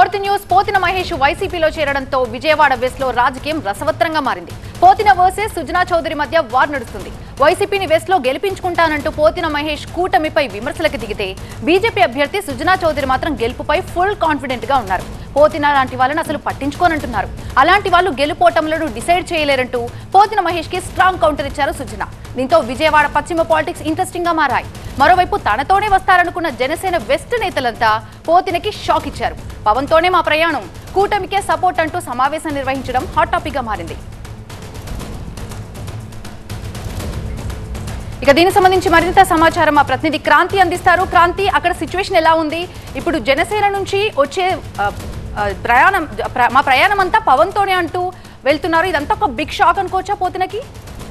fourth news Pothina Mahesh వైసీపీలో చేరడంతో Vijayawada west లో రాజకీయం రసవత్రంగా మారింది పోతిన వర్సెస్ సుజనా చౌదరి మధ్య వార్ నడుస్తుంది వైసీపీని వెస్ట్ లో గెలిపించుకుంటానంటూ పోతిన మహేష్ కూటమిపై విమర్శలకు దిగితే బీజేపీ అభ్యర్థి సుజనా చౌదరి మాత్రం గెలుపుపై ఫుల్ కాన్ఫిడెంట్ గా ఉన్నారు పోతిన లాంటి వాళ్ళని అసలు పట్టించుకోనంటున్నారు అలాంటి వాళ్ళు గెలుపోటములను డిసైడ్ చేయలేరంటూ పోతిన మహేష్ కి స్ట్రాంగ్ కౌంటర్ ఇచ్చారు సుజన దీంతో విజయవాడ పశ్చిమ పాలిటిక్స్ ఇంట్రెస్టింగ్ గా మారాయి మరోవైపు తనతోనే వస్తారనుకున్న జనసేన వెస్ట్ నేతలంతా పోతినకి షాక్ ఇచ్చారు పవన్తోనే మా ప్రయాణం కూటమికే సపోర్ట్ అంటూ సమావేశం నిర్వహించడం హాట్ టాపిక్ గా మారింది ఇక దీనికి సంబంధించి మరింత సమాచారం మా ప్రతినిధి క్రాంతి అందిస్తారు క్రాంతి అక్కడ సిచ్యువేషన్ ఎలా ఉంది ఇప్పుడు జనసేన నుంచి వచ్చే ఆ, ఆ, ప్రయాణం ప్ర- మా ప్రయాణం అంతా పవన్తోనే అంటూ వెళ్తున్నారు ఇదంతా ఒక బిగ్ షాక్ అనుకోవచ్చా పోతినకి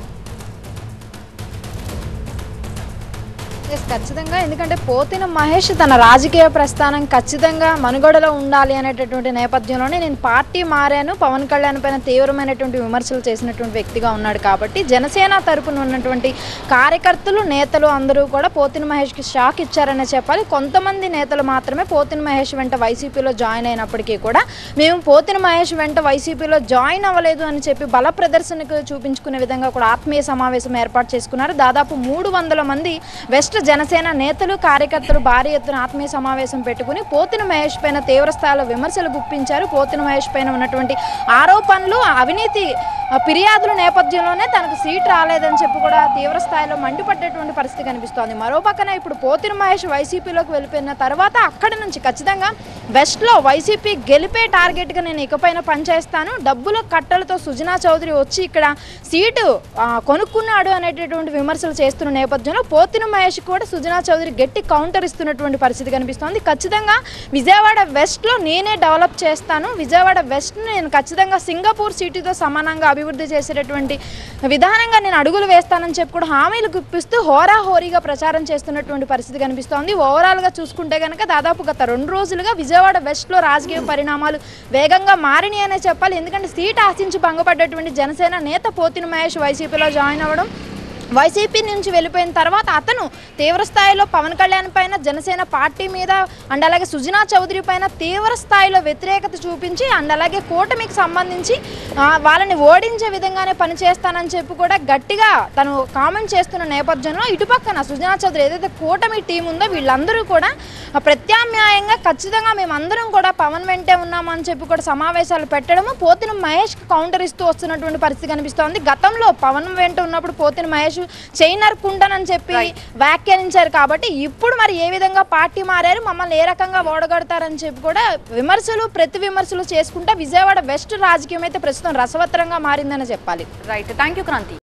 ఎస్ ఖచ్చితంగా ఎందుకంటే పోతిన మహేష్ తన రాజకీయ ప్రస్థానం ఖచ్చితంగా మనుగడలో ఉండాలి అనేటటువంటి నేపథ్యంలోనే నేను పార్టీ మారాను పవన్ కళ్యాణ్ పైన తీవ్రమైనటువంటి విమర్శలు చేసినటువంటి వ్యక్తిగా ఉన్నాడు కాబట్టి జనసేన తరపున ఉన్నటువంటి కార్యకర్తలు నేతలు అందరూ కూడా పోతిన మహేష్కి షాక్ ఇచ్చారనే చెప్పాలి కొంతమంది నేతలు మాత్రమే పోతిన మహేష్ వెంట వైసీపీలో జాయిన్ అయినప్పటికీ కూడా మేము పోతిన మహేష్ వెంట వైసీపీలో జాయిన్ అవ్వలేదు అని చెప్పి బల ప్రదర్శనకు చూపించుకునే విధంగా కూడా ఆత్మీయ సమావేశం ఏర్పాటు చేసుకున్నారు దాదాపు మూడు వందల మంది వెస్ట్ జనసేన నేతలు కార్యకర్తలు భారీ ఎత్తున ఆత్మీయ సమావేశం పెట్టుకుని పోతిన మహేష్ పైన తీవ్ర స్థాయిలో విమర్శలు గుప్పించారు పోతిన మహేష్ పైన ఉన్నటువంటి ఆరోపణలు అవినీతి ఆ, ఫిర్యాదుల నేపథ్యంలోనే తనకు సీట్ రాలేదని చెప్పి కూడా తీవ్ర స్థాయిలో మండిపడ్డటువంటి పరిస్థితి కనిపిస్తోంది మరో పక్కన ఇప్పుడు పోతిన మహేష్ వైసీపీలోకి వెళ్ళిపోయిన తర్వాత అక్కడి నుంచి ఖచ్చితంగా వెస్ట్లో వైసీపీ గెలిపే టార్గెట్గా నేను ఇకపైన పనిచేస్తాను డబ్బుల కట్టలతో సుజనా చౌదరి వచ్చి ఇక్కడ సీటు ఆ, కొనుక్కున్నాడు అనేటటువంటి విమర్శలు చేస్తున్న నేపథ్యంలో పోతిన మహేష్ కూడా సుజనా చౌదరి గట్టి కౌంటర్ ఇస్తున్నటువంటి పరిస్థితి కనిపిస్తోంది ఖచ్చితంగా విజయవాడ వెస్ట్లో నేనే డెవలప్ చేస్తాను విజయవాడ వెస్ట్ నేను ఖచ్చితంగా సింగపూర్ సిటీతో సమానంగా అభివృద్ధి చేసేటటువంటి విధానంగా నేను అడుగులు వేస్తానని చెప్పి కూడా హామీలు గుప్పిస్తూ హోరాహోరీగా ప్రచారం చేస్తున్నటువంటి పరిస్థితి కనిపిస్తోంది ఓవరాల్గా చూసుకుంటే కనుక దాదాపు గత రెండు రోజులుగా విజయవాడ వెస్ట్లో రాజకీయ పరిణామాలు వేగంగా మారినాయి అనే చెప్పాలి ఎందుకంటే సీట్ ఆశించి భంగపడ్డటువంటి జనసేన నేత పోతిన మహేష్ వైసీపీలో జాయిన్ అవ్వడం వైసీపీ నుంచి వెళ్ళిపోయిన తర్వాత అతను తీవ్ర స్థాయిలో పవన్ కళ్యాణ్ పైన జనసేన పార్టీ మీద అండ్ అలాగే సుజనా చౌదరి పైన తీవ్ర స్థాయిలో వ్యతిరేకత చూపించి అండ్ అలాగే కూటమికి సంబంధించి ఆ, వాళ్ళని ఓడించే విధంగానే పనిచేస్తానని చెప్పి కూడా గట్టిగా తను కామెంట్ చేస్తున్న నేపథ్యంలో ఇటుపక్కన సుజనా చౌదరి ఏదైతే కూటమి టీం ఉందో వీళ్ళందరూ కూడా ఆ, ప్రత్యామ్నాయంగా ఖచ్చితంగా మేమందరం కూడా పవన్ వెంటే ఉన్నామని చెప్పి కూడా సమావేశాలు పెట్టడము పోతిన మహేష్ కౌంటర్ ఇస్తూ వస్తున్నటువంటి పరిస్థితి కనిపిస్తోంది గతంలో పవన్ వెంట ఉన్నప్పుడు పోతిన మహేష్ చైన్ నరుక్కుంటానని చెప్పి వ్యాఖ్యానించారు కాబట్టి ఇప్పుడు మరి ఏ విధంగా పార్టీ మారారు మమ్మల్ని ఏ రకంగా ఓడగొడతారని చెప్పి కూడా విమర్శలు ప్రతి విమర్శలు చేసుకుంటా విజయవాడ వెస్ట్ రాజకీయం అయితే ప్రస్తుతం రసవత్తరంగా మారిందని చెప్పాలి రైట్ థ్యాంక్ యూ క్రాంతి